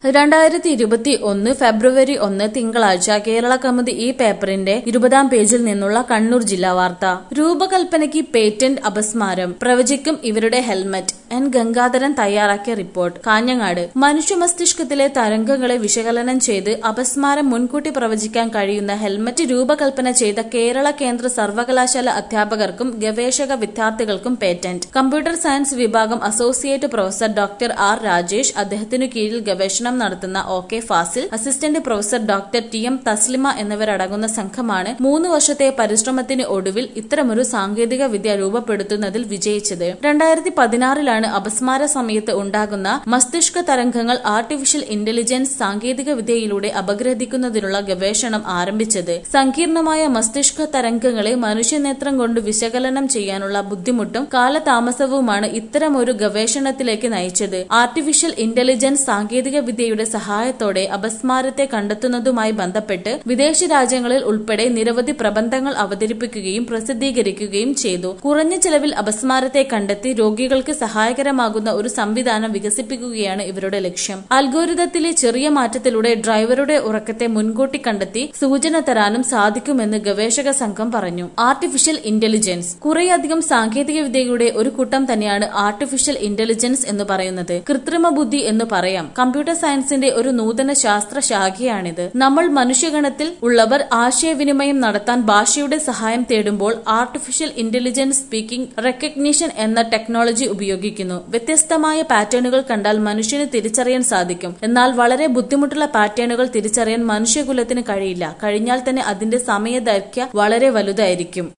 രണ്ടായിരത്തി ഇരുപത്തി ഒന്ന് ഫെബ്രുവരി ഒന്ന് തിങ്കളാഴ്ച കേരള കൗമുദി ഈ പേപ്പറിന്റെ ഇരുപതാം പേജിൽ നിന്നുള്ള കണ്ണൂർ ജില്ലാ വാർത്ത രൂപകൽപ്പനയ്ക്ക് പേറ്റന്റ് അപസ്മാരം പ്രവചിക്കും ഇവരുടെ ഹെൽമറ്റ് എൻ ഗംഗാധരൻ തയ്യാറാക്കിയ റിപ്പോർട്ട് കാഞ്ഞങ്ങാട് മനുഷ്യ മസ്തിഷ്കത്തിലെ തരംഗങ്ങളെ വിശകലനം ചെയ്ത് അപസ്മാരം മുൻകൂട്ടി പ്രവചിക്കാൻ കഴിയുന്ന ഹെൽമറ്റ് രൂപകൽപ്പന ചെയ്ത കേരള കേന്ദ്ര സർവകലാശാല അധ്യാപകർക്കും ഗവേഷക വിദ്യാർത്ഥികൾക്കും പേറ്റന്റ് കമ്പ്യൂട്ടർ സയൻസ് വിഭാഗം associate professor doctor R Rajesh അദ്ദേഹത്തിനു കീഴിൽ ഗവേഷണം നടത്തുന്ന O K Fazil assistant professor doctor T M Thasleema എന്നിവരടങ്ങുന്ന സംഘമാണ് മൂന്ന് വർഷത്തെ പരിശ്രമത്തിന് ഒടുവിൽ ഇത്തരമൊരു സാങ്കേതിക വിദ്യ രൂപപ്പെടുത്തുന്നതിൽ വിജയിച്ചത് രണ്ടായിരത്തി പതിനാറിലാണ് അപസ്മാര സമയത്ത് ഉണ്ടാകുന്ന മസ്തിഷ്ക തരംഗങ്ങൾ ആർട്ടിഫിഷ്യൽ ഇന്റലിജൻസ് സാങ്കേതിക വിദ്യയിലൂടെ അപഗ്രഥിക്കുന്നതിനുള്ള ഗവേഷണം ആരംഭിച്ചത് സങ്കീർണമായ മസ്തിഷ്ക തരംഗങ്ങളെ മനുഷ്യനേത്രം കൊണ്ട് വിശകലനം ചെയ്യാനുള്ള ബുദ്ധിമുട്ടും കാലതാമസവുമാണ് ഇത്തരമൊരു ഗവേഷണത്തിലേക്ക് നയിച്ചത് ആർട്ടിഫിഷ്യൽ ഇന്റലിജൻസ് സാങ്കേതിക വിദ്യയുടെ സഹായത്തോടെ അപസ്മാരത്തെ കണ്ടെത്തുന്നതുമായി ബന്ധപ്പെട്ട് വിദേശ രാജ്യങ്ങളിൽ ഉൾപ്പെടെ നിരവധി പ്രബന്ധങ്ങൾ അവതരിപ്പിക്കുകയും പ്രസിദ്ധീകരിക്കുകയും ചെയ്തു കുറഞ്ഞ ചെലവിൽ അപസ്മാരത്തെ കണ്ടെത്തി രോഗികൾക്ക് സഹായകരമാകുന്ന ഒരു സംവിധാനം വികസിപ്പിക്കുകയാണ് ഇവരുടെ ലക്ഷ്യം അൽഗോരിതത്തിലെ ചെറിയ മാറ്റത്തിലൂടെ ഡ്രൈവറുടെ ഉറക്കത്തെ മുൻകൂട്ടി കണ്ടെത്തി സൂചന തരാനും സാധിക്കുമെന്ന് ഗവേഷക സംഘം പറഞ്ഞു ആർട്ടിഫിഷ്യൽ ഇന്റലിജൻസ് കുറേയധികം സാങ്കേതിക വിദ്യയുടെ ഒരു കൂട്ടം തന്നെയാണ് ആർട്ടിഫിഷ്യൽ ഇന്റലിജൻസ് എന്ന് പറയുന്നത് കൃത്രിമ ബുദ്ധി എന്ന് പറയാം കമ്പ്യൂട്ടർ സയൻസിന്റെ ഒരു നൂതന ശാസ്ത്ര ശാഖയാണിത് നമ്മൾ മനുഷ്യഗണത്തിൽ ഉള്ളവർ ആശയവിനിമയം നടത്താൻ ഭാഷയുടെ സഹായം തേടുമ്പോൾ ആർട്ടിഫിഷ്യൽ ഇന്റലിജൻസ് സ്പീക്കിംഗ് റെക്കഗ്നിഷൻ എന്ന ടെക്നോളജി ഉപയോഗിക്കുന്നു വ്യത്യസ്തമായ പാറ്റേണുകൾ കണ്ടാൽ മനുഷ്യന് തിരിച്ചറിയാൻ സാധിക്കും എന്നാൽ വളരെ ബുദ്ധിമുട്ടുള്ള പാറ്റേണുകൾ തിരിച്ചറിയാൻ മനുഷ്യകുലത്തിന് കഴിയില്ല കഴിഞ്ഞാൽ തന്നെ അതിന്റെ സമയദൈർഘ്യ വളരെ വലുതായിരിക്കും